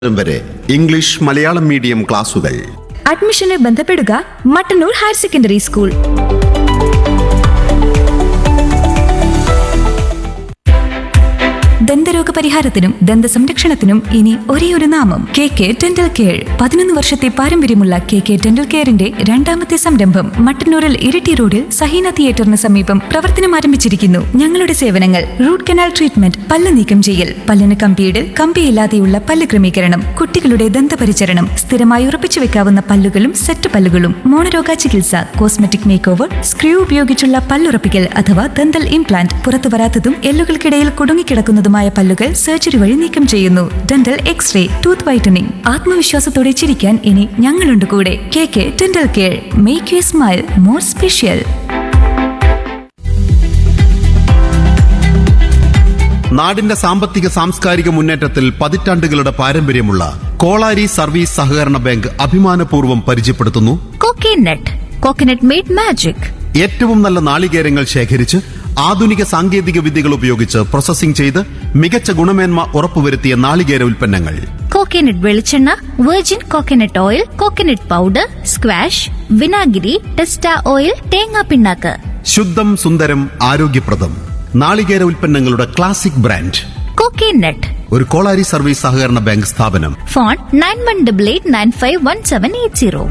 വരെ English Malayalam medium ക്ലാസുകൾ അഡ്മിഷന് ബന്ധപ്പെടുക മട്ടന്നൂർ ഹയർ സെക്കൻഡറി സ്കൂൾ ദന്തരോഗ പരിഹാരത്തിനും ദന്ത സംരക്ഷണത്തിനും ഇനി ഒരേ ഒരു നാമം കെ കെ ഡെന്റൽ കെയർ പതിനൊന്ന് വർഷത്തെ പാരമ്പര്യമുള്ള കെ കെ ഡെന്റൽ കെയറിന്റെ രണ്ടാമത്തെ സംരംഭം മട്ടന്നൂരിൽ ഇരിട്ടി റോഡിൽ സഹീന തിയേറ്ററിന് സമീപം പ്രവർത്തനം ആരംഭിച്ചിരിക്കുന്നു ഞങ്ങളുടെ സേവനങ്ങൾ റൂട്ട് കനാൽ ട്രീറ്റ്മെന്റ് പല്ല് നീക്കം ചെയ്യൽ പല്ലിന് കമ്പിയിടൽ കമ്പിയില്ലാതെയുള്ള പല്ല് ക്രമീകരണം കുട്ടികളുടെ ദന്തപരിചരണം സ്ഥിരമായി ഉറപ്പിച്ചു വെക്കാവുന്ന പല്ലുകളും സെറ്റ് പല്ലുകളും മോണരോഗ ചികിത്സ കോസ്മെറ്റിക് മേക്ക് ഓവർ സ്ക്രൂ ഉപയോഗിച്ചുള്ള പല്ലുറപ്പിക്കൽ അഥവാ ദന്തൽ ഇംപ്ലാന്റ് പുറത്തു വരാത്തതും എല്ലുകൾക്കിടയിൽ കുടുങ്ങിക്കിടക്കുന്നതുമായ പല്ലുകൾ സർജറി വഴി നീക്കം ചെയ്യുന്നു ഡെന്റൽ എക്സ്റേ ടൂത്ത് വൈറ്റനിങ് ആത്മവിശ്വാസത്തോടെ ചിരിക്കാൻ ഇനി ഞങ്ങളുണ്ട് കൂടെ K K dental care make you smile more special നാടിന്റെ സാമ്പത്തിക സാംസ്കാരിക മുന്നേറ്റത്തിൽ പതിറ്റാണ്ടുകളുടെ പാരമ്പര്യമുള്ള കോളാരി സർവീസ് സഹകരണ ബാങ്ക് അഭിമാനപൂർവ്വം പരിചയപ്പെടുത്തുന്നു Coconut. Coconut made magic. ഏറ്റവും നല്ല നാളികേരങ്ങൾ ശേഖരിച്ച് ആധുനിക സാങ്കേതിക വിദ്യകൾ ഉപയോഗിച്ച് പ്രോസസ്സിംഗ് ചെയ്ത് മികച്ച ഗുണമേന്മ ഉറപ്പുവരുത്തിയ നാളികേര ഉൽപ്പന്നങ്ങൾ കോക്കനട്ട് വെളിച്ചെണ്ണ virgin coconut oil coconut powder squash വിനാഗിരി ടെസ്റ്റ ഓയിൽ തേങ്ങാ പിണ്ണാക്ക് ശുദ്ധം സുന്ദരം ആരോഗ്യപ്രദം നാളികേര ഉൽപ്പന്നങ്ങളുടെ ക്ലാസിക് ബ്രാൻഡ് കോക്കനട്ട് ഒരു കോളാരി സർവീസ് സഹകരണ ബാങ്ക് സ്ഥാപനം phone nine one double eight nine five one seven eight zero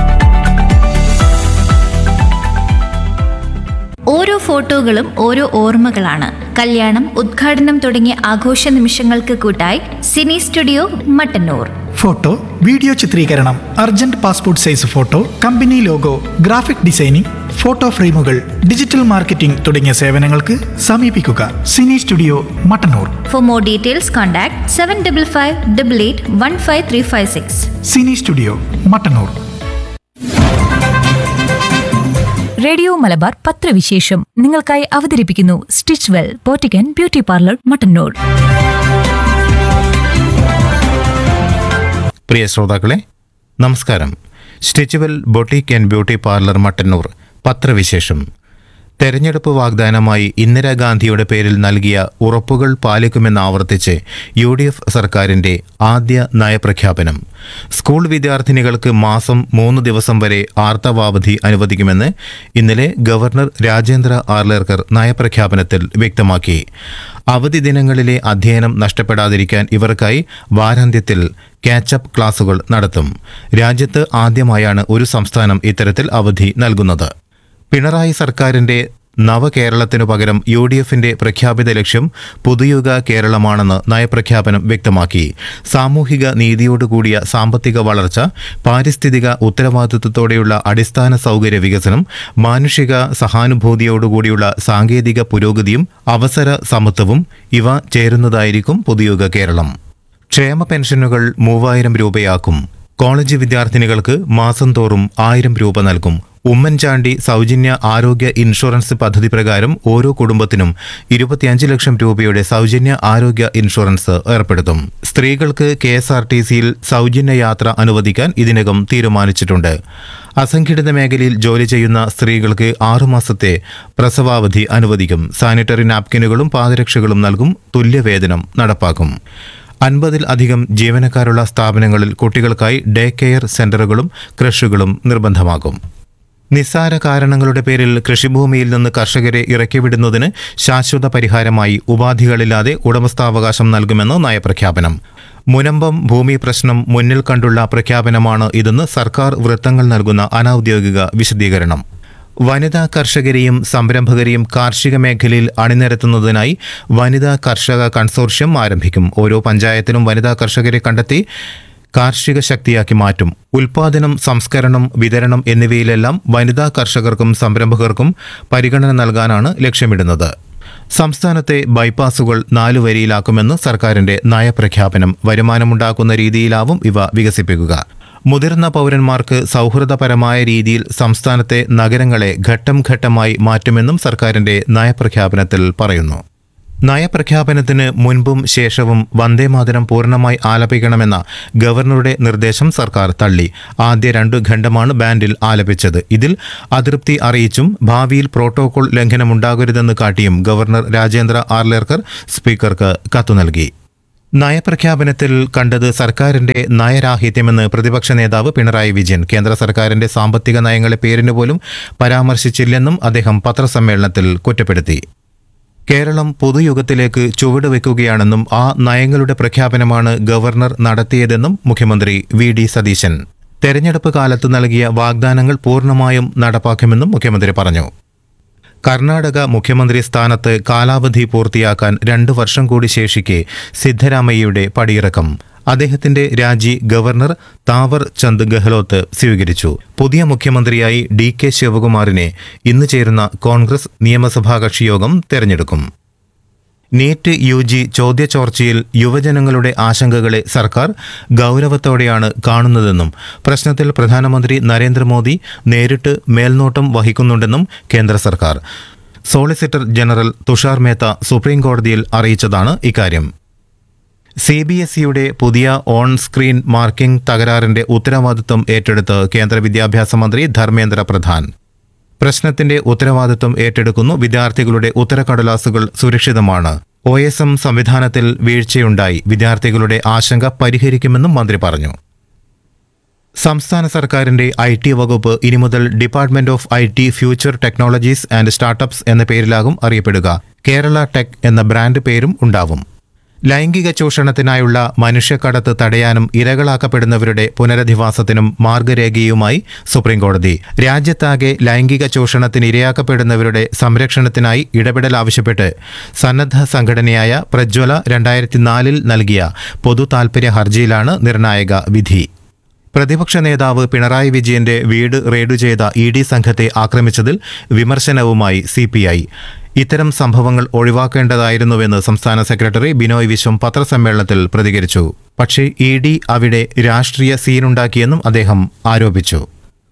ഓരോ ഫോട്ടോകളും ഓരോ ഓർമ്മകളാണ് കല്യാണം ഉദ്ഘാടനം തുടങ്ങിയ ആഘോഷ നിമിഷങ്ങൾക്ക് കൂട്ടായി cine studio Mattannur photo video ചിത്രീകരണം urgent passport size photo company logo graphic designing photo ഫ്രെയിമുകൾ ഡിജിറ്റൽ മാർക്കറ്റിംഗ് തുടങ്ങിയ സേവനങ്ങൾക്ക് സമീപിക്കുക cine studio Mattannur for more details contact seven double five double eight one five three five six cine studio Mattannur radio Malabar പത്രവിശേഷം നിങ്ങൾക്കായി അവതരിപ്പിക്കുന്നു Stitchwell boutique and beauty parlour Mattannur പ്രിയ ശ്രോതാക്കളെ നമസ്കാരം Stitchwell boutique and beauty parlour Mattannur പത്രവിശേഷം തെരഞ്ഞെടുപ്പ് വാഗ്ദാനമായി ഇന്ദിരാഗാന്ധിയുടെ പേരിൽ നൽകിയ ഉറപ്പുകൾ പാലിക്കുമെന്ന് ആവർത്തിച്ച് യു ഡി എഫ് സർക്കാരിന്റെ ആദ്യ നയപ്രഖ്യാപനം സ്കൂൾ വിദ്യാർത്ഥിനികൾക്ക് മാസം മൂന്ന് ദിവസം വരെ ആർത്തവാവധി അനുവദിക്കുമെന്ന് ഇന്നലെ ഗവർണർ രാജേന്ദ്ര ആർലേർക്കർ നയപ്രഖ്യാപനത്തിൽ വ്യക്തമാക്കി അവധി ദിനങ്ങളിലെ അധ്യയനം നഷ്ടപ്പെടാതിരിക്കാൻ ഇവർക്കായി വാരാന്ത്യത്തിൽ കാച്ചപ്പ് ക്ലാസുകൾ നടത്തും രാജ്യത്ത് ആദ്യമായാണ് ഒരു സംസ്ഥാനം ഇത്തരത്തിൽ അവധി നൽകുന്നത് പിണറായി സർക്കാരിന്റെ നവകേരളത്തിനു പകരം യു ഡി എഫിന്റെ പ്രഖ്യാപിത ലക്ഷ്യം പുതുയുഗ കേരളമാണെന്ന് നയപ്രഖ്യാപനം വ്യക്തമാക്കി സാമൂഹിക നീതിയോടുകൂടിയ സാമ്പത്തിക വളർച്ച പാരിസ്ഥിതിക ഉത്തരവാദിത്വത്തോടെയുള്ള അടിസ്ഥാന സൗകര്യ വികസനം മാനുഷിക സഹാനുഭൂതിയോടുകൂടിയുള്ള സാങ്കേതിക പുരോഗതിയും അവസര സമത്വവും ഇവ ചേരുന്നതായിരിക്കും പുതുയുഗ കേരളം ക്ഷേമ പെൻഷനുകൾ മൂവായിരം രൂപയാക്കും കോളേജ് വിദ്യാർത്ഥിനികൾക്ക് മാസം തോറും ആയിരം രൂപ നൽകും ഉമ്മൻചാണ്ടി സൗജന്യ ആരോഗ്യ ഇൻഷുറൻസ് പദ്ധതി പ്രകാരം ഓരോ കുടുംബത്തിനും ഇരുപത്തിയഞ്ച് ലക്ഷം രൂപയുടെ സൗജന്യ ആരോഗ്യ ഇൻഷുറൻസ് ഏർപ്പെടുത്തും സ്ത്രീകൾക്ക് കെ എസ് ആർ ടി സിയിൽ സൗജന്യ യാത്ര അനുവദിക്കാൻ ഇതിനകം തീരുമാനിച്ചിട്ടുണ്ട് അസംഘടിത മേഖലയിൽ ജോലി ചെയ്യുന്ന സ്ത്രീകൾക്ക് ആറുമാസത്തെ പ്രസവാവധി അനുവദിക്കും സാനിറ്ററി നാപ്കിനുകളും പാദരക്ഷകളും നൽകും തുല്യവേതനം നടപ്പാക്കും അൻപതിൽ അധികം ജീവനക്കാരുള്ള സ്ഥാപനങ്ങളിൽ കുട്ടികൾക്കായി ഡേ കെയർ സെന്ററുകളും ക്രഷുകളും നിർബന്ധമാക്കും നിസ്സാര കാരണങ്ങളുടെ പേരിൽ കൃഷിഭൂമിയിൽ നിന്ന് കർഷകരെ ഇറക്കിവിടുന്നതിന് ശാശ്വത പരിഹാരമായി ഉപാധികളില്ലാതെ ഉടമസ്ഥാവകാശം നൽകുമെന്ന് നയപ്രഖ്യാപനം മുനമ്പം ഭൂമി പ്രശ്നം മുന്നിൽ കണ്ടുള്ള പ്രഖ്യാപനമാണ് ഇതെന്ന് സർക്കാർ വൃത്തങ്ങൾ നൽകുന്ന അനൌദ്യോഗിക വിശദീകരണം വനിതാ കർഷകരെയും സംരംഭകരെയും കാർഷിക മേഖലയിൽ അണിനിരത്തുന്നതിനായി വനിതാ കർഷക കൺസോർഷ്യം ആരംഭിക്കും ഓരോ പഞ്ചായത്തിനും വനിതാ കർഷകരെ കണ്ടെത്തി കാർഷിക ശക്തിയാക്കി മാറ്റും ഉൽപാദനം സംസ്കരണം വിതരണം എന്നിവയിലെല്ലാം വനിതാ കർഷകർക്കും സംരംഭകർക്കും പരിഗണന നൽകാനാണ് ലക്ഷ്യമിടുന്നത് സംസ്ഥാനത്തെ ബൈപ്പാസുകൾ നാലു വരിയിലാക്കുമെന്ന് സർക്കാരിന്റെ നയപ്രഖ്യാപനം വരുമാനമുണ്ടാക്കുന്ന രീതിയിലാവും ഇവ വികസിപ്പിക്കുക മുതിർന്ന പൗരന്മാർക്ക് സൗഹൃദപരമായ രീതിയിൽ സംസ്ഥാനത്തെ നഗരങ്ങളെ ഘട്ടം ഘട്ടമായി മാറ്റുമെന്നും സർക്കാരിന്റെ നയപ്രഖ്യാപനത്തിൽ പറയുന്നു നയപ്രഖ്യാപനത്തിന് മുൻപും ശേഷവും വന്ദേമാതരം പൂർണ്ണമായി ആലപിക്കണമെന്ന ഗവർണറുടെ നിർദ്ദേശം സർക്കാർ തള്ളി ആദ്യ രണ്ടു ഖണ്ഡമാണ് ബാൻഡിൽ ആലപിച്ചത് ഇതിൽ അതൃപ്തി അറിയിച്ചും ഭാവിയിൽ പ്രോട്ടോകോൾ ലംഘനമുണ്ടാകരുതെന്ന് കാട്ടിയും ഗവർണർ രാജേന്ദ്ര ആർലേർക്കർ സ്പീക്കർക്ക് കത്തു നൽകി നയപ്രഖ്യാപനത്തിൽ കണ്ടത് സർക്കാരിന്റെ നയരാഹിത്യമെന്ന് പ്രതിപക്ഷ നേതാവ് പിണറായി വിജയൻ കേന്ദ്ര സർക്കാരിന്റെ സാമ്പത്തിക നയങ്ങളെ പേരിന് പോലും പരാമർശിച്ചില്ലെന്നും അദ്ദേഹം പത്രസമ്മേളനത്തിൽ കുറ്റപ്പെടുത്തി കേരളം പൊതുയുഗത്തിലേക്ക് ചുവടുവെക്കുകയാണെന്നും ആ നയങ്ങളുടെ പ്രഖ്യാപനമാണ് ഗവർണർ നടത്തിയതെന്നും മുഖ്യമന്ത്രി വി ഡി സതീശൻ തെരഞ്ഞെടുപ്പ് കാലത്ത് നൽകിയ വാഗ്ദാനങ്ങൾ പൂർണ്ണമായും നടപ്പാക്കുമെന്നും മുഖ്യമന്ത്രി പറഞ്ഞു കർണാടക മുഖ്യമന്ത്രി സ്ഥാനത്ത് കാലാവധി പൂർത്തിയാക്കാൻ രണ്ടു വർഷം കൂടി ശേഷിക്കെ സിദ്ധരാമയ്യയുടെ പടിയിറക്കം അദ്ദേഹത്തിന്റെ രാജി ഗവർണർ താവർ ചന്ദ് ഗെഹ്ലോത്ത് സ്വീകരിച്ചു പുതിയ മുഖ്യമന്ത്രിയായി ഡി കെ ശിവകുമാറിനെ ഇന്ന് ചേരുന്ന കോൺഗ്രസ് നിയമസഭാ കക്ഷിയോഗം തെരഞ്ഞെടുക്കും നീറ്റ് യു ജി ചോദ്യചോർച്ചയിൽ യുവജനങ്ങളുടെ ആശങ്കകളെ സർക്കാർ ഗൗരവത്തോടെയാണ് കാണുന്നതെന്നും പ്രശ്നത്തിൽ പ്രധാനമന്ത്രി നരേന്ദ്രമോദി നേരിട്ട് മേൽനോട്ടം വഹിക്കുന്നുണ്ടെന്നും കേന്ദ്ര സർക്കാർ solicitor general Tushar Mehta supreme കോടതിയിൽ അറിയിച്ചതാണ് ഇക്കാര്യം സി ബി എസ് ഇയുടെ പുതിയ ഓൺ സ്ക്രീൻ മാർക്കിംഗ് തകരാറിന്റെ ഉത്തരവാദിത്വം ഏറ്റെടുത്ത് കേന്ദ്ര വിദ്യാഭ്യാസ മന്ത്രി ധർമ്മേന്ദ്ര പ്രധാൻ പ്രശ്നത്തിന്റെ ഉത്തരവാദിത്വം ഏറ്റെടുക്കുന്നു വിദ്യാർത്ഥികളുടെ ഉത്തരക്കടലാസുകൾ സുരക്ഷിതമാണ് ഒ എസ് എം സംവിധാനത്തിൽ വീഴ്ചയുണ്ടായി വിദ്യാർത്ഥികളുടെ ആശങ്ക പരിഹരിക്കുമെന്നും മന്ത്രി പറഞ്ഞു സംസ്ഥാന സർക്കാരിന്റെ ഐ ടി വകുപ്പ് ഇനി മുതൽ department of I T future technologies and startups എന്ന പേരിലാകും അറിയപ്പെടുക കേരള ടെക് എന്ന ബ്രാൻഡ് പേരും ഉണ്ടാവും ലൈംഗിക ചൂഷണത്തിനായുള്ള മനുഷ്യക്കടത്ത് തടയാനും ഇരകളാക്കപ്പെടുന്നവരുടെ പുനരധിവാസത്തിനും മാർഗരേഖയുമായി സുപ്രീംകോടതി രാജ്യത്താകെ ലൈംഗിക ചൂഷണത്തിന് ഇരയാക്കപ്പെടുന്നവരുടെ സംരക്ഷണത്തിനായി ഇടപെടൽ ആവശ്യപ്പെട്ട് സന്നദ്ധ സംഘടനയായ പ്രജ്വല രണ്ടായിരത്തി നാലിൽ നൽകിയ പൊതു താൽപര്യ ഹർജിയിലാണ് നിർണായക വിധി പ്രതിപക്ഷ നേതാവ് പിണറായി വിജയന്റെ വീട് റെയ്ഡ് ചെയ്ത ഇ ഡി സംഘത്തെ ആക്രമിച്ചതിൽ വിമർശനവുമായി സി പി ഐ ഇത്തരം സംഭവങ്ങൾ ഒഴിവാക്കേണ്ടതായിരുന്നുവെന്ന് സംസ്ഥാന സെക്രട്ടറി ബിനോയ് വിശ്വം പത്രസമ്മേളനത്തിൽ പ്രതികരിച്ചു പക്ഷേ ഇ ഡി അവിടെ രാഷ്ട്രീയ സീനുണ്ടാക്കിയെന്നും അദ്ദേഹം ആരോപിച്ചു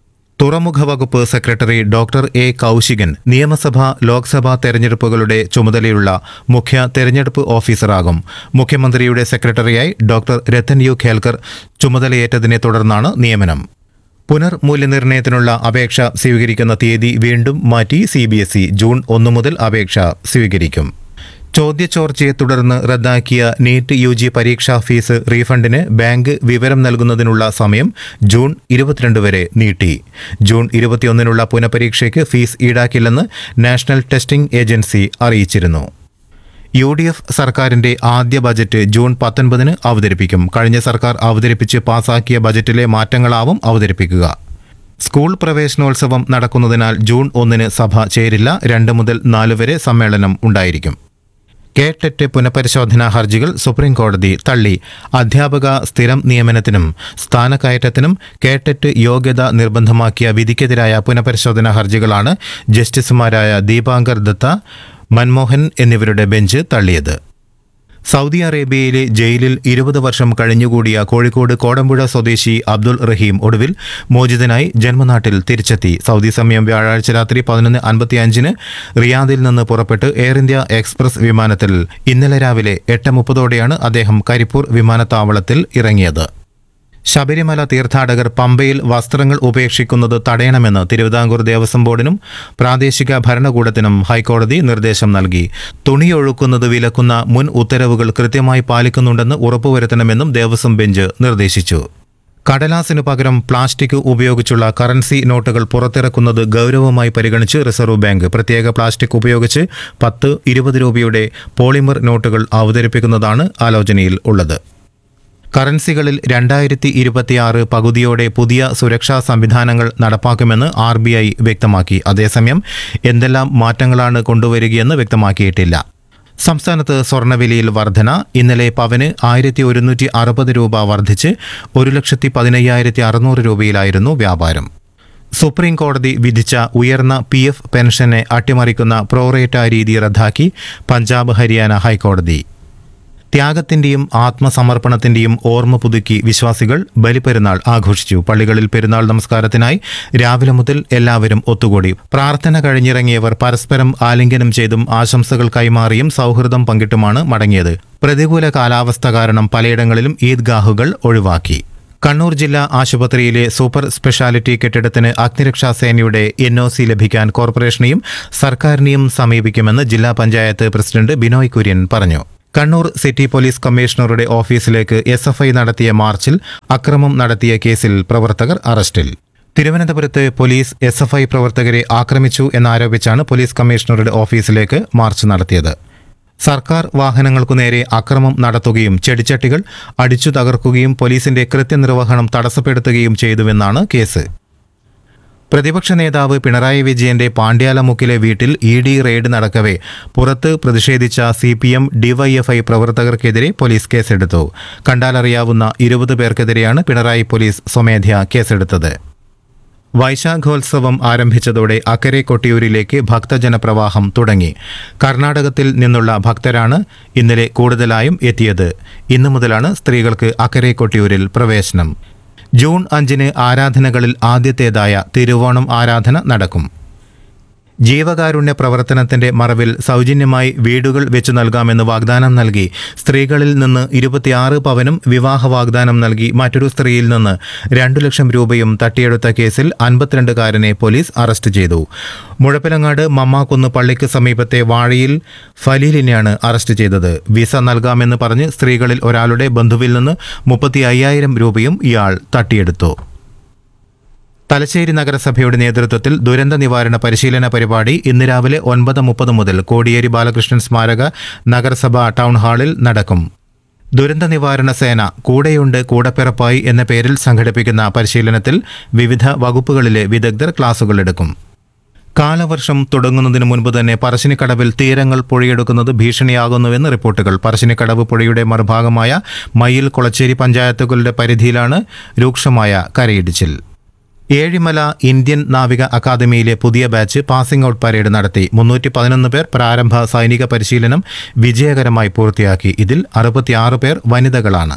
തുറമുഖ വകുപ്പ് സെക്രട്ടറി ഡോക്ടർ എ കൗശികൻ നിയമസഭാ ലോക്സഭാ തെരഞ്ഞെടുപ്പുകളുടെ ചുമതലയുള്ള മുഖ്യ തെരഞ്ഞെടുപ്പ് ഓഫീസറാകും മുഖ്യമന്ത്രിയുടെ സെക്രട്ടറിയായി ഡോക്ടർ രത്തൻ യു ഖേൽക്കർ ചുമതലയേറ്റതിനെ തുടർന്നാണ് നിയമനം പുനർമൂല്യനിർണ്ണയത്തിനുള്ള അപേക്ഷ സ്വീകരിക്കുന്ന തീയതി വീണ്ടും മാറ്റി C B S E June ഒന്ന് മുതൽ അപേക്ഷ സ്വീകരിക്കും ചോദ്യചോർച്ചയെ തുടർന്ന് റദ്ദാക്കിയ നീറ്റ് യു ജി പരീക്ഷാ ഫീസ് റീഫണ്ടിന് ബാങ്ക് വിവരം നൽകുന്നതിനുള്ള സമയം ജൂൺ ഇരുപത്തിരണ്ട് വരെ നീട്ടി ജൂൺ ഇരുപത്തിയൊന്നിനുള്ള പുനഃപരീക്ഷയ്ക്ക് ഫീസ് ഈടാക്കില്ലെന്ന് നാഷണൽ ടെസ്റ്റിംഗ് ഏജൻസി അറിയിച്ചിരുന്നു യു ഡി എഫ് സർക്കാരിന്റെ ആദ്യ ബജറ്റ് ജൂൺ പത്തൊൻപതിന് അവതരിപ്പിക്കും കഴിഞ്ഞ സർക്കാർ അവതരിപ്പിച്ച് പാസാക്കിയ ബജറ്റിലെ മാറ്റങ്ങളാവും അവതരിപ്പിക്കുക സ്കൂൾ പ്രവേശനോത്സവം നടക്കുന്നതിനാൽ ജൂൺ ഒന്നിന് സഭ ചേരില്ല രണ്ട് മുതൽ നാല് വരെ സമ്മേളനം ഉണ്ടായിരിക്കും കേട്ടെറ്റ് പുനഃപരിശോധനാ ഹർജികൾ സുപ്രീം കോടതി തള്ളി അധ്യാപക സ്ഥിരം നിയമനത്തിനും സ്ഥാനക്കയറ്റത്തിനും കേട്ടെറ്റ് യോഗ്യത നിർബന്ധമാക്കിയ വിധിക്കെതിരായ പുനഃപരിശോധനാ ഹർജികളാണ് ജസ്റ്റിസുമാരായ ദീപാങ്കർ ദത്ത മൻമോഹൻ എന്നിവരുടെ ബെഞ്ച് തള്ളിയത് സൗദി അറേബ്യയിലെ ജയിലിൽ ഇരുപത് വർഷം കഴിഞ്ഞുകൂടിയ കോഴിക്കോട് കോടമ്പുഴ സ്വദേശി അബ്ദുൾ റഹീം ഒടുവിൽ മോചിതനായി ജന്മനാട്ടിൽ തിരിച്ചെത്തി സൗദി സമയം വ്യാഴാഴ്ച രാത്രി പതിനൊന്ന് അൻപത്തിയഞ്ചിന് റിയാദിൽ നിന്ന് പുറപ്പെട്ട് എയർ ഇന്ത്യ എക്സ്പ്രസ് വിമാനത്തിൽ ഇന്നലെ രാവിലെ എട്ട് മുപ്പതോടെയാണ് അദ്ദേഹം കരിപ്പൂർ വിമാനത്താവളത്തിൽ ഇറങ്ങിയത് ശബരിമല തീർത്ഥാടകർ പമ്പയിൽ വസ്ത്രങ്ങൾ ഉപേക്ഷിക്കുന്നത് തടയണമെന്ന് തിരുവിതാംകൂർ ദേവസ്വം ബോർഡിനും പ്രാദേശിക ഭരണകൂടത്തിനും ഹൈക്കോടതി നിർദ്ദേശം നൽകി തുണിയൊഴുക്കുന്നത് വിലക്കുന്ന മുൻ ഉത്തരവുകൾ കൃത്യമായി പാലിക്കുന്നുണ്ടെന്ന് ഉറപ്പുവരുത്തണമെന്നും ദേവസ്വം ബെഞ്ച് നിർദ്ദേശിച്ചു കടലാസിനു പകരം പ്ലാസ്റ്റിക് ഉപയോഗിച്ചുള്ള കറൻസി നോട്ടുകൾ പുറത്തിറക്കുന്നത് ഗൗരവമായി പരിഗണിച്ച് റിസർവ് ബാങ്ക് പ്രത്യേക പ്ലാസ്റ്റിക് ഉപയോഗിച്ച് പത്ത് ഇരുപത് രൂപയുടെ പോളിമർ നോട്ടുകൾ അവതരിപ്പിക്കുന്നതാണ് ആലോചനയിൽ ഉള്ളത് കറൻസികളിൽ രണ്ടായിരത്തി ഇരുപത്തിയാറ് പകുതിയോടെ പുതിയ സുരക്ഷാ സംവിധാനങ്ങൾ നടപ്പാക്കുമെന്ന് ആർ ബി ഐ വ്യക്തമാക്കി അതേസമയം എന്തെല്ലാം മാറ്റങ്ങളാണ് കൊണ്ടുവരികയെന്ന് വ്യക്തമാക്കിയിട്ടില്ല സംസ്ഥാനത്ത് സ്വർണ്ണവിലയിൽ വർധന ഇന്നലെ പവന് ആയിരത്തി ഒരുന്നൂറ്റി അറുപത് രൂപ വർദ്ധിച്ച് ഒരു ലക്ഷത്തി പതിനയ്യായിരത്തി അറുന്നൂറ് രൂപയിലായിരുന്നു വ്യാപാരം സുപ്രീം കോടതി വിധിച്ച ഉയർന്ന പി എഫ് പെൻഷനെ അട്ടിമറിക്കുന്ന പ്രോറേറ്റ രീതി റദ്ദാക്കി പഞ്ചാബ് ഹരിയാന ഹൈക്കോടതി ത്യാഗത്തിന്റെയും ആത്മസമർപ്പണത്തിന്റെയും ഓർമ്മ പുതുക്കി വിശ്വാസികൾ ബലിപ്പെരുന്നാൾ ആഘോഷിച്ചു പള്ളികളിൽ പെരുന്നാൾ നമസ്കാരത്തിനായി രാവിലെ മുതൽ എല്ലാവരും ഒത്തുകൂടി പ്രാർത്ഥന കഴിഞ്ഞിറങ്ങിയവർ പരസ്പരം ആലിംഗനം ചെയ്തും ആശംസകൾ കൈമാറിയും സൗഹൃദം പങ്കിട്ടുമാണ് മടങ്ങിയത് പ്രതികൂല കാലാവസ്ഥ കാരണം പലയിടങ്ങളിലും ഈദ്ഗാഹുകൾ ഒഴിവാക്കി കണ്ണൂർ ജില്ലാ ആശുപത്രിയിലെ സൂപ്പർ സ്പെഷ്യാലിറ്റി കെട്ടിടത്തിന് അഗ്നിരക്ഷാ സേനയുടെ എൻ ഒ സി ലഭിക്കാൻ കോർപ്പറേഷനെയും സർക്കാരിനെയും സമീപിക്കുമെന്ന് ജില്ലാ പഞ്ചായത്ത് പ്രസിഡന്റ് ബിനോയ് കുര്യൻ പറഞ്ഞു കണ്ണൂർ സിറ്റി പോലീസ് കമ്മീഷണറുടെ ഓഫീസിലേക്ക് എസ് എഫ് ഐ നടത്തിയ മാർച്ചിൽ അക്രമം നടത്തിയ കേസിൽ പ്രവർത്തകർ അറസ്റ്റിൽ തിരുവനന്തപുരത്ത് പോലീസ് എസ് എഫ് ഐ പ്രവർത്തകരെ ആക്രമിച്ചു എന്നാരോപിച്ചാണ് പോലീസ് കമ്മീഷണറുടെ ഓഫീസിലേക്ക് മാർച്ച് നടത്തിയത് സർക്കാർ വാഹനങ്ങൾക്കു നേരെ അക്രമം നടത്തുകയും ചെടിച്ചട്ടികൾ അടിച്ചു തകർക്കുകയും പോലീസിന്റെ കൃത്യനിർവഹണം തടസ്സപ്പെടുത്തുകയും ചെയ്തുവെന്നാണ് കേസ് പ്രതിപക്ഷ നേതാവ് പിണറായി വിജയന്റെ പാണ്ഡ്യാലമുക്കിലെ വീട്ടിൽ ഇ ഡി റെയ്ഡ് നടക്കവെ പുറത്ത് പ്രതിഷേധിച്ച സി പി എം ഡിവൈഎഫ്ഐ പ്രവർത്തകർക്കെതിരെ പോലീസ് കേസെടുത്തു കണ്ടാലറിയാവുന്ന ഇരുപത് പേർക്കെതിരെയാണ് പിണറായി പോലീസ് സ്വമേധ്യാ കേസെടുത്തത് വൈശാഖോത്സവം ആരംഭിച്ചതോടെ അക്കരെ കൊട്ടിയൂരിലേക്ക് ഭക്തജനപ്രവാഹം തുടങ്ങി കർണാടകത്തിൽ നിന്നുള്ള ഭക്തരാണ് ഇന്നലെ കൂടുതലായും എത്തിയത് ഇന്നു മുതലാണ് സ്ത്രീകൾക്ക് അക്കരെ കൊട്ടിയൂരിൽ പ്രവേശനം ജൂൺ അഞ്ചിന് ആരാധനകളിൽ ആദ്യത്തേതായ തിരുവോണം ആരാധന നടക്കും ജീവകാരുണ്യ പ്രവർത്തനത്തിന്റെ മറവിൽ സൗജന്യമായി വീടുകൾ വെച്ചു നൽകാമെന്ന് വാഗ്ദാനം നൽകി സ്ത്രീകളിൽ നിന്ന് ഇരുപത്തിയാറ് പവനും വിവാഹ വാഗ്ദാനം നൽകി മറ്റൊരു സ്ത്രീയിൽ നിന്ന് രണ്ടു ലക്ഷം രൂപയും തട്ടിയെടുത്ത കേസിൽ അൻപത്തിരണ്ടുകാരനെ പോലീസ് അറസ്റ്റ് ചെയ്തു മുഴപ്പിലങ്ങാട് മമ്മാക്കുന്ന് പള്ളിക്ക് സമീപത്തെ വാഴയിൽ ഫലീലിനെയാണ് അറസ്റ്റ് ചെയ്തത് വിസ നൽകാമെന്ന് പറഞ്ഞ് സ്ത്രീകളിൽ ഒരാളുടെ ബന്ധുവിൽ നിന്ന് മുപ്പത്തി അയ്യായിരം രൂപയും ഇയാൾ തട്ടിയെടുത്തു തലശ്ശേരി നഗരസഭയുടെ നേതൃത്വത്തിൽ ദുരന്ത നിവാരണ പരിശീലന പരിപാടി ഇന്ന് രാവിലെ ഒൻപത് മുപ്പത് മുതൽ കോടിയേരി ബാലകൃഷ്ണൻ സ്മാരക നഗരസഭ ടൗൺ ഹാളിൽ നടക്കും ദുരന്ത നിവാരണ സേന കൂടെയുണ്ട് കൂടപ്പിറപ്പായി എന്ന പേരിൽ സംഘടിപ്പിക്കുന്ന പരിശീലനത്തിൽ വിവിധ വകുപ്പുകളിലെ വിദഗ്ധർ ക്ലാസുകൾ എടുക്കും കാലവർഷം തുടങ്ങുന്നതിന് മുൻപ് തന്നെ പറശ്ശിനിക്കടവിൽ തീരങ്ങൾ പൊഴിയെടുക്കുന്നത് ഭീഷണിയാകുന്നുവെന്ന് റിപ്പോർട്ടുകൾ പറശ്ശിനിക്കടവ് പുഴയുടെ മറുഭാഗമായ മയിൽ കുളച്ചേരി പഞ്ചായത്തുകളുടെ പരിധിയിലാണ് രൂക്ഷമായ കരയിടിച്ചിൽ ഏഴിമല ഇന്ത്യൻ നാവിക അക്കാദമിയിലെ പുതിയ ബാച്ച് പാസിംഗ് ഔട്ട് പരേഡ് നടത്തി മുന്നൂറ്റി പതിനൊന്ന് പേർ പ്രാരംഭ സൈനിക പരിശീലനം വിജയകരമായി പൂർത്തിയാക്കി ഇതിൽ അറുപത്തിയാറ് പേർ വനിതകളാണ്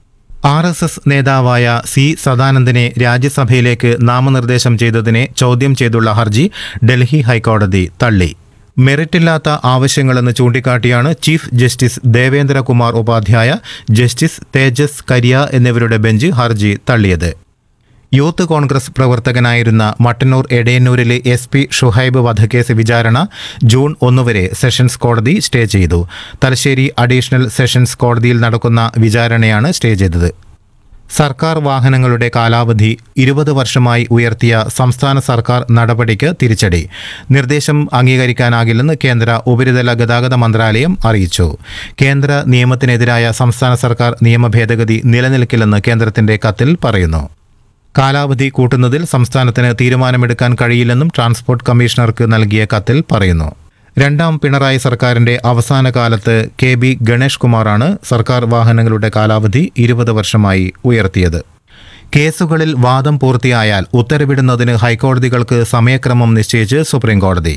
ആർ എസ് എസ് നേതാവായ സി സദാനന്ദനെ രാജ്യസഭയിലേക്ക് നാമനിർദ്ദേശം ചെയ്തതിനെ ചോദ്യം ചെയ്തുള്ള ഹർജി ഡൽഹി ഹൈക്കോടതി തള്ളി മെറിറ്റില്ലാത്ത ആവശ്യങ്ങളെന്ന് ചൂണ്ടിക്കാട്ടിയാണ് chief justice Devendra Kumar Upadhyaya justice Tejas Kariya എന്നിവരുടെ ബെഞ്ച് ഹർജി തള്ളിയത് യൂത്ത് കോൺഗ്രസ് പ്രവർത്തകനായിരുന്ന മട്ടന്നൂർ എടയന്നൂരിലെ എസ് പി ഷുഹൈബ് വധക്കേസ് വിചാരണ ജൂൺ ഒന്ന് വരെ സെഷൻസ് കോടതി സ്റ്റേ ചെയ്തു തലശ്ശേരി അഡീഷണൽ സെഷൻസ് കോടതിയിൽ നടക്കുന്ന വിചാരണയാണ് സ്റ്റേ ചെയ്തത് സർക്കാർ വാഹനങ്ങളുടെ കാലാവധി ഇരുപത് വർഷമായി ഉയർത്തിയ സംസ്ഥാന സർക്കാർ നടപടിക്ക് തിരിച്ചടി നിർദ്ദേശം അംഗീകരിക്കാനാകില്ലെന്ന് കേന്ദ്ര ഉപരിതല ഗതാഗത മന്ത്രാലയം അറിയിച്ചു കേന്ദ്ര നിയമത്തിനെതിരായ സംസ്ഥാന സർക്കാർ നിയമ ഭേദഗതി നിലനിൽക്കില്ലെന്ന് കേന്ദ്രത്തിന്റെ കത്തിൽ പറയുന്നു കാലാവധി കൂട്ടുന്നതിൽ സംസ്ഥാനത്തിന് തീരുമാനമെടുക്കാൻ കഴിയില്ലെന്നും ട്രാൻസ്പോർട്ട് കമ്മീഷണർക്ക് നൽകിയ കത്തിൽ പറയുന്നു രണ്ടാം പിണറായി സർക്കാരിന്റെ അവസാന കാലത്ത് കെ ബി ഗണേഷ് കുമാറാണ് സർക്കാർ വാഹനങ്ങളുടെ കാലാവധി ഇരുപത് വർഷമായി ഉയർത്തിയത് കേസുകളിൽ വാദം പൂർത്തിയായാൽ ഉത്തരവിടുന്നതിന് ഹൈക്കോടതികൾക്ക് സമയക്രമം നിശ്ചയിച്ച് സുപ്രീംകോടതി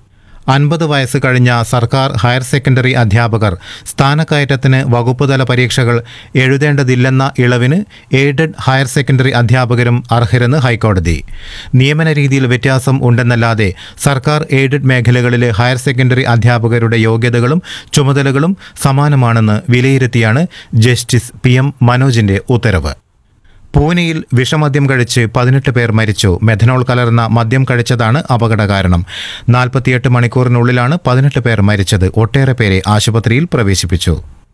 അൻപത് വയസ്സ് കഴിഞ്ഞ സർക്കാർ ഹയർ സെക്കൻഡറി അധ്യാപകർ സ്ഥാനക്കയറ്റത്തിന് വകുപ്പുതല പരീക്ഷകൾ എഴുതേണ്ടതില്ലെന്ന ഇളവിന് എയ്ഡഡ് ഹയർ സെക്കൻഡറി അധ്യാപകരും അർഹരെന്ന് ഹൈക്കോടതി നിയമന രീതിയിൽ വ്യത്യാസം ഉണ്ടെന്നല്ലാതെ സർക്കാർ എയ്ഡഡ് മേഖലകളിലെ ഹയർ സെക്കൻഡറി അധ്യാപകരുടെ യോഗ്യതകളും ചുമതലകളും സമാനമാണെന്ന് വിലയിരുത്തിയാണ് ജസ്റ്റിസ് പി എം മനോജിന്റെ ഉത്തരവ് പൂനെയിൽ വിഷമദ്യം കഴിച്ച് പതിനെട്ട് പേർ മരിച്ചു മെഥനോൾ കലർന്ന മദ്യം കഴിച്ചതാണ് അപകട കാരണം നാൽപ്പത്തിയെട്ട് മണിക്കൂറിനുള്ളിലാണ് പതിനെട്ട് പേർ മരിച്ചത് ഒട്ടേറെ പേരെ ആശുപത്രിയിൽ പ്രവേശിപ്പിച്ചു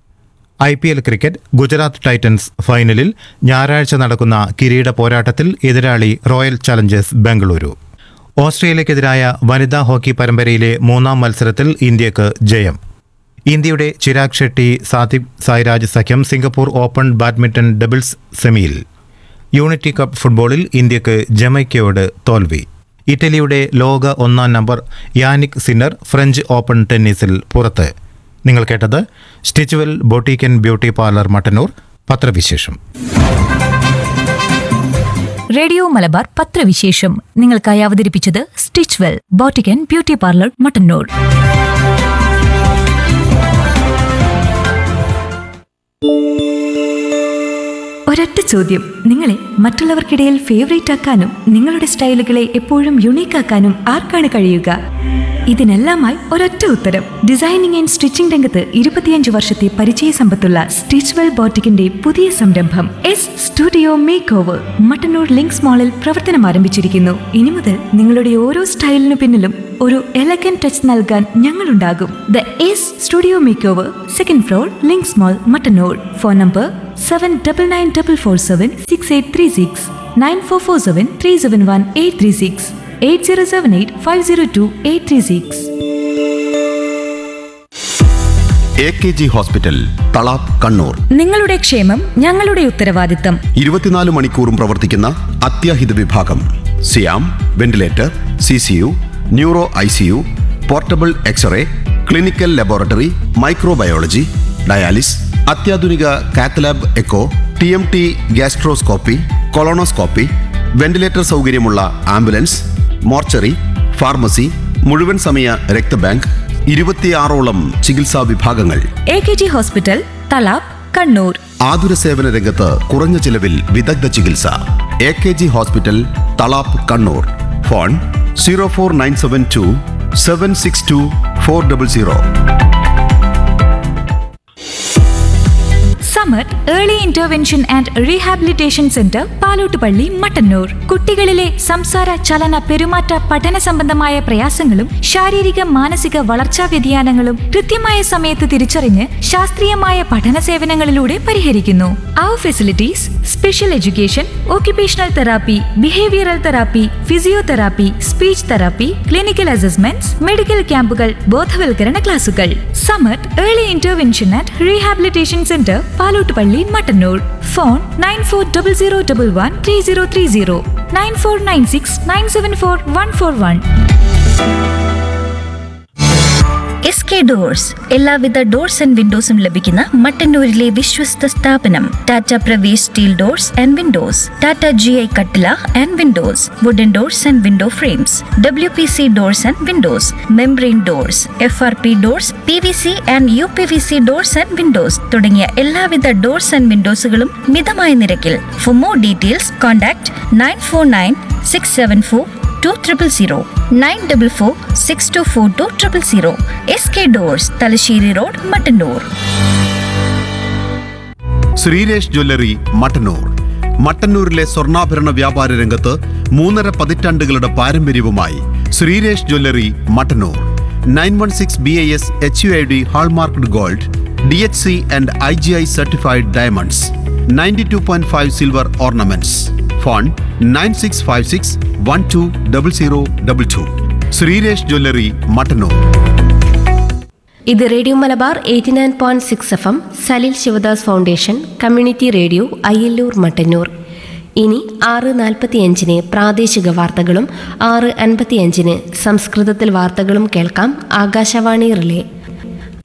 I P L cricket Gujarat titans ഫൈനലിൽ ഞായറാഴ്ച നടക്കുന്ന കിരീട പോരാട്ടത്തിൽ എതിരാളി റോയൽ ചലഞ്ചേഴ്സ് ബംഗളൂരു ഓസ്ട്രേലിയക്കെതിരായ വനിതാ ഹോക്കി പരമ്പരയിലെ മൂന്നാം മത്സരത്തിൽ ഇന്ത്യക്ക് ജയം ഇന്ത്യയുടെ ചിരാഗ് ഷെട്ടി സാദിബ് സായ്രാജ് സഖ്യം സിംഗപ്പൂർ ഓപ്പൺ ബാഡ്മിന്റൺ ഡബിൾസ് സെമിയിൽ യൂണിറ്റി കപ്പ് ഫുട്ബോളിൽ ഇന്ത്യക്ക് ജമൈക്കയോട് തോൽവി ഇറ്റലിയുടെ ലോക ഒന്നാം നമ്പർ യാനിക് സിന്നർ ഫ്രഞ്ച് ഓപ്പൺ ടെന്നീസിൽ പുറത്ത് നിങ്ങൾ കേട്ടത് Stitchwell boutique and beauty parlour Mattannur പത്രവിശേഷം റേഡിയോ മലബാർ പത്രവിശേഷം നിങ്ങൾക്കായി അവതരിപ്പിച്ചത് Stitchwell boutique and beauty parlour Mattannur ഒരൊറ്റ ഒരൊറ്റ ചോദ്യം നിങ്ങളെ മറ്റുള്ളവർക്കിടയിൽ ഫേവറേറ്റ് ആക്കാനും നിങ്ങളുടെ സ്റ്റൈലുകളെ എപ്പോഴും യുണീക്ക് ആക്കാനും ആർക്കാണ് കഴിയുക ഇതിനെല്ലാമായി ഒരൊറ്റ ഉത്തരം ഡിസൈനിങ് ആൻഡ് സ്റ്റിച്ചിംഗ് രംഗത്ത് ഇരുപത്തിയഞ്ച് വർഷത്തെ പരിചയ സമ്പത്തുള്ള സ്റ്റിച്ച്വെൽ ബോട്ടിക്കിന്റെ പുതിയ സംരംഭം S studio makeover Mattannur Links മാളിൽ പ്രവർത്തനം ആരംഭിച്ചിരിക്കുന്നു ഇനി മുതൽ നിങ്ങളുടെ ഓരോ സ്റ്റൈലിനു പിന്നിലും ഒരു എലഗൻ ടച്ച് നൽകാൻ ഞങ്ങളുണ്ടാകും the S studio makeover second floor Links mall Mattannur phone number seven double nine double four seven six eight three six nine four four seven three seven one eight three six eight zero seven eight five zero two eight three six A K G hospital Thalap Kannur നിങ്ങളുടെ ക്ഷേമം ഞങ്ങളുടെ ഉത്തരവാദിത്തം ഇരുപത്തിനാല് മണിക്കൂറും പ്രവർത്തിക്കുന്ന അത്യാഹിത വിഭാഗം സിയാം ventilator C C U neuro I C U portable x-ray clinical laboratory microbiology dialysis അത്യാധുനിക cath lab echo T M T gastroscopy colonoscopy ventilator സൗകര്യമുള്ള ആംബുലൻസ് മോർച്ചറി ഫാർമസി മുഴുവൻ സമയ രക്തബാങ്ക് ഇരുപത്തിയാറോളം ചികിത്സാ വിഭാഗങ്ങൾ A K G hospital Thalap Kannur ആതുര സേവന രംഗത്ത് കുറഞ്ഞ ചിലവിൽ വിദഗ്ധ ചികിത്സ A K G hospital Thalap Kannur phone zero four nine seven two seven six two four double zero Samar early intervention and rehabilitation centre Palottupalli Mattannur കുട്ടികളിലെ സംസാര ചലന പെരുമാറ്റ പഠന സംബന്ധമായ പ്രയാസങ്ങളും ശാരീരിക മാനസിക വളർച്ചാ വ്യതിയാനങ്ങളും കൃത്യമായ സമയത്ത് തിരിച്ചറിഞ്ഞ് ശാസ്ത്രീയമായ പഠന സേവനങ്ങളിലൂടെ പരിഹരിക്കുന്നു അവർ facilities special education occupational therapy behavioural therapy physiotherapy speech therapy clinical assessments medical ക്യാമ്പുകൾ ബോധവൽക്കരണ ക്ലാസുകൾ Samar early intervention and rehabilitation centre Palottupalli Mattannur phone nine four double zero double one three zero three zero nine four nine six nine seven four one four one S K doors എല്ലാവിധ doors and വിൻഡോസും ലഭിക്കുന്ന മട്ടന്നൂരിലെ വിശ്വസ്ത സ്ഥാപനം Tata Pravesh steel doors and windows Tata G I കട്ടില and windows wooden doors and window frames W P C doors and windows membrane doors F R P doors P V C and U P V C doors and windows തുടങ്ങിയ എല്ലാവിധ doors and വിൻഡോസുകളും മിതമായ നിരക്കിൽ for more details contact nine four nine six seven four two triple zero nine double four six two four two triple zero S K doors Thalassery road Mattannur Sreeresh jewellery Mattannur മട്ടന്നൂരിലെ സ്വർണ്ണാഭരണ വ്യാപാര രംഗത്ത് മൂന്നര പതിറ്റാണ്ടുകളുടെ പാരമ്പര്യവുമായി Sreeresh jewellery Mattannur nine one six B I S H U I D hallmarked gold D H C and I G I certified diamonds ninety two point five silver ornaments phone nine six five six one two double zero double two Sreeresh jewellery Mattannur ഇത് radio Malabar eighty nine point six F M Salil Sivadas foundation community radio Ayyallur Mattannur ഇനി ആറ് നാൽപ്പത്തിയഞ്ചിന് പ്രാദേശിക വാർത്തകളും ആറ് അൻപത്തിയഞ്ചിന് സംസ്കൃതത്തിൽ വാർത്തകളും കേൾക്കാം ആകാശവാണി റിലേ